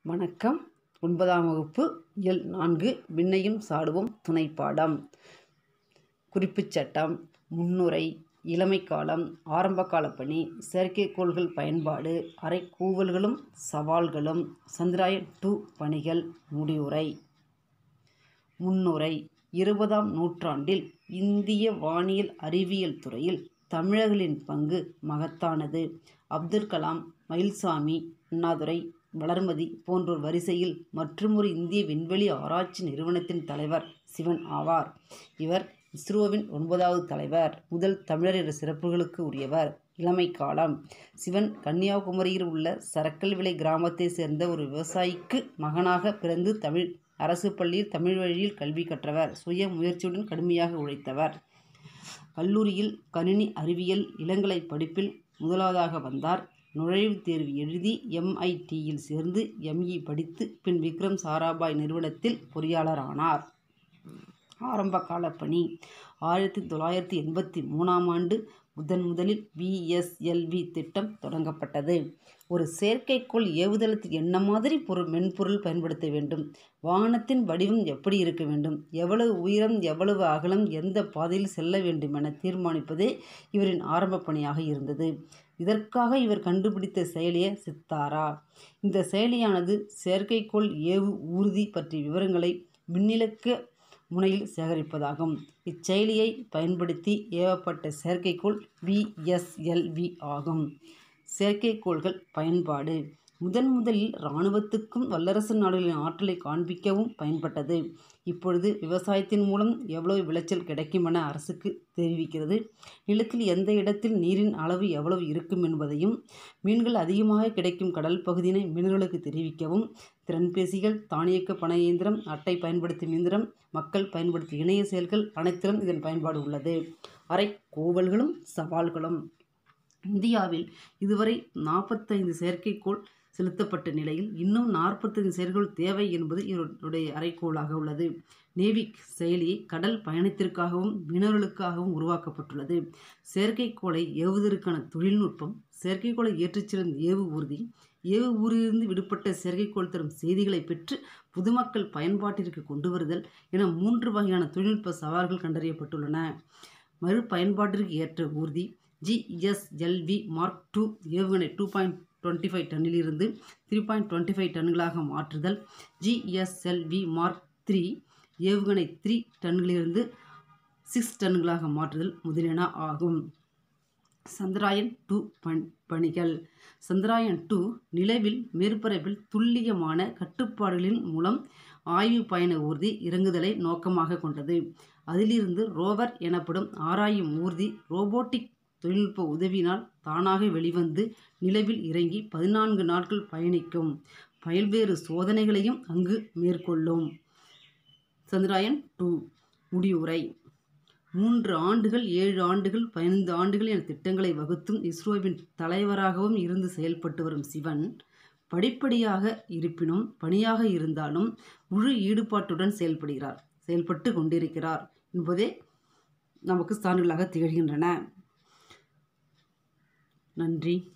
வணக்கம் ஒன்பதாம் வகுப்பு இயல் நான்கு விண்ணையும் சாடுவோம் துணைப்பாடம் குறிப்புச் சட்டம் முன்னுரை இளமை காலம் ஆரம்பகால பணி செயற்கைக்கோள்கள் பயன்பாடு அரைக்கூவல்களும் சவால்களும் சந்திராயன் டூ பணிகள் முடிவுரை முன்னுரை இருபதாம் நூற்றாண்டில் இந்திய வானியல் அறிவியல் துறையில் தமிழர்களின் பங்கு மகத்தானது அப்துல் கலாம் மயில்சாமி அண்ணாதுரை வளர்மதி போன்றோர் வரிசையில் மற்றுமொரு இந்திய விண்வெளி ஆராய்ச்சி நிறுவனத்தின் தலைவர் சிவன் ஆவார் இவர் இஸ்ரோவின் ஒன்பதாவது தலைவர் முதல் தமிழர் என்ற சிறப்புகளுக்கு உரியவர் இளமை காலம் சிவன் கன்னியாகுமரியில் உள்ள சரக்கல் விளை கிராமத்தை சேர்ந்த ஒரு விவசாயிக்கு மகனாக பிறந்து தமிழ் அரசு பள்ளியில் தமிழ் வழியில் கல்வி கற்றவர் சுய முயற்சியுடன் கடுமையாக உழைத்தவர் கல்லூரியில் கணினி அறிவியல் இளங்கலை படிப்பில் முதலாவதாக வந்தார் நுழைவுத் தேர்வு எழுதி எம்ஐடியில் சேர்ந்து எம்இ படித்து பின் விக்ரம் சாராபாய் நிறுவனத்தில் பொறியாளரானார் ஆரம்ப கால பணி ஆயிரத்தி தொள்ளாயிரத்தி எண்பத்தி மூணாம் ஆண்டு முதன் முதலில் விஎஸ்எல்வி திட்டம் தொடங்கப்பட்டது ஒரு செயற்கைக்கோள் ஏவுதளத்தில் என்ன மாதிரி பொருள் மென்பொருள் பயன்படுத்த வேண்டும் வாகனத்தின் வடிவம் எப்படி இருக்க வேண்டும் எவ்வளவு உயரம் எவ்வளவு அகலம் எந்த பாதையில் செல்ல வேண்டும் என தீர்மானிப்பதே இவரின் ஆரம்ப பணியாக இருந்தது இதற்காக இவர் கண்டுபிடித்த செயலியே சித்தாரா இந்த செயலியானது செயற்கைக்கோள் ஏவு ஊர்தி பற்றிய விவரங்களை விண்ணிலக்க முனையில் சேகரிப்பதாகும் இச்செயலியை பயன்படுத்தி ஏவப்பட்ட செயற்கைக்கோள் விஎஸ்எல்வி ஆகும் செயற்கைக்கோள்கள் பயன்பாடு முதன் முதலில் இராணுவத்துக்கும் வல்லரசு நாடுகளின் ஆற்றலை காண்பிக்கவும் பயன்பட்டது இப்பொழுது விவசாயத்தின் மூலம் எவ்வளவு விளைச்சல் கிடைக்கும் என அரசுக்கு தெரிவிக்கிறது நிலத்தில் எந்த இடத்தில் நீரின் அளவு எவ்வளவு இருக்கும் என்பதையும் மீன்கள் அதிகமாக கிடைக்கும் கடல் பகுதியினை மீனர்களுக்கு தெரிவிக்கவும் திறன்பேசிகள் தானியக்க பண இயந்திரம் அட்டை பயன்படுத்தும் இயந்திரம் மக்கள் பயன்படுத்தும் இணைய செயல்கள் அனைத்திலும் இதன் பயன்பாடு உள்ளது அரை கோவல்களும் சவால்களும் இந்தியாவில் இதுவரை நாற்பத்தைந்து செயற்கைக்கோள் செலுத்தப்பட்ட நிலையில் இன்னும் நாற்பத்தைந்து செயற்கைக்கோள் தேவை என்பது இவருடைய அறைக்கோளாக உள்ளது நேவிக் செயலி கடல் பயணத்திற்காகவும் மீனவர்களுக்காகவும் உருவாக்கப்பட்டுள்ளது செயற்கைக்கோளை ஏவுவதற்கான தொழில்நுட்பம் செயற்கைக்கோளை ஏற்றிச் செல்லும் ஏவு ஊர்தி ஏவு ஊரிலிருந்து விடுபட்ட செயற்கைக்கோள் தரும் செய்திகளை பெற்று பொதுமக்கள் பயன்பாட்டிற்கு கொண்டு வருதல் என மூன்று வகையான தொழில்நுட்ப சவால்கள் கண்டறியப்பட்டுள்ளன மறு பயன்பாட்டிற்கு ஏற்ற ஊர்தி ஜிஎஸ்எல்வி மார்க் டூ ஏவுகணை டூ பாயிண்ட் டுவெண்ட்டி ஃபைவ் டன்னிலிருந்து த்ரீ பாயிண்ட் டுவெண்ட்டி ஃபைவ் டன்களாக மாற்றுதல் ஜிஎஸ்எல்வி மார்க் த்ரீ ஏவுகணை த்ரீ டன்களிலிருந்து சிக்ஸ் டன்களாக மாற்றுதல் முதலியன ஆகும் சந்திராயன் டூ பண் பணிகள் சந்திராயன் டூ நிலவில் மேற்பரப்பில் துல்லியமான கட்டுப்பாடுகளின் மூலம் ஆய்வு பயண ஊர்தி இறங்குதலை நோக்கமாக கொண்டது அதிலிருந்து ரோவர் எனப்படும் ஆராயும் ஊர்தி ரோபோட்டிக் தொழில்நுட்ப உதவியினால் தானாக வெளிவந்து நிலவில் இறங்கி பதினான்கு நாட்கள் பயணிக்கும் பல்வேறு சோதனைகளையும் அங்கு மேற்கொள்ளும் சந்திராயன் டூ முடிவுரை மூன்று ஆண்டுகள் ஏழு ஆண்டுகள் பதினைந்து ஆண்டுகள் என திட்டங்களை வகுத்தும் இஸ்ரோவின் தலைவராகவும் இருந்து செயல்பட்டு வரும் சிவன் படிப்படியாக இருப்பினும் பணியாக இருந்தாலும் முழு ஈடுபாட்டுடன் செயல்படுகிறார் செயல்பட்டு கொண்டிருக்கிறார் என்பதே நமக்கு சான்றுகளாக திகழ்கின்றன நன்றி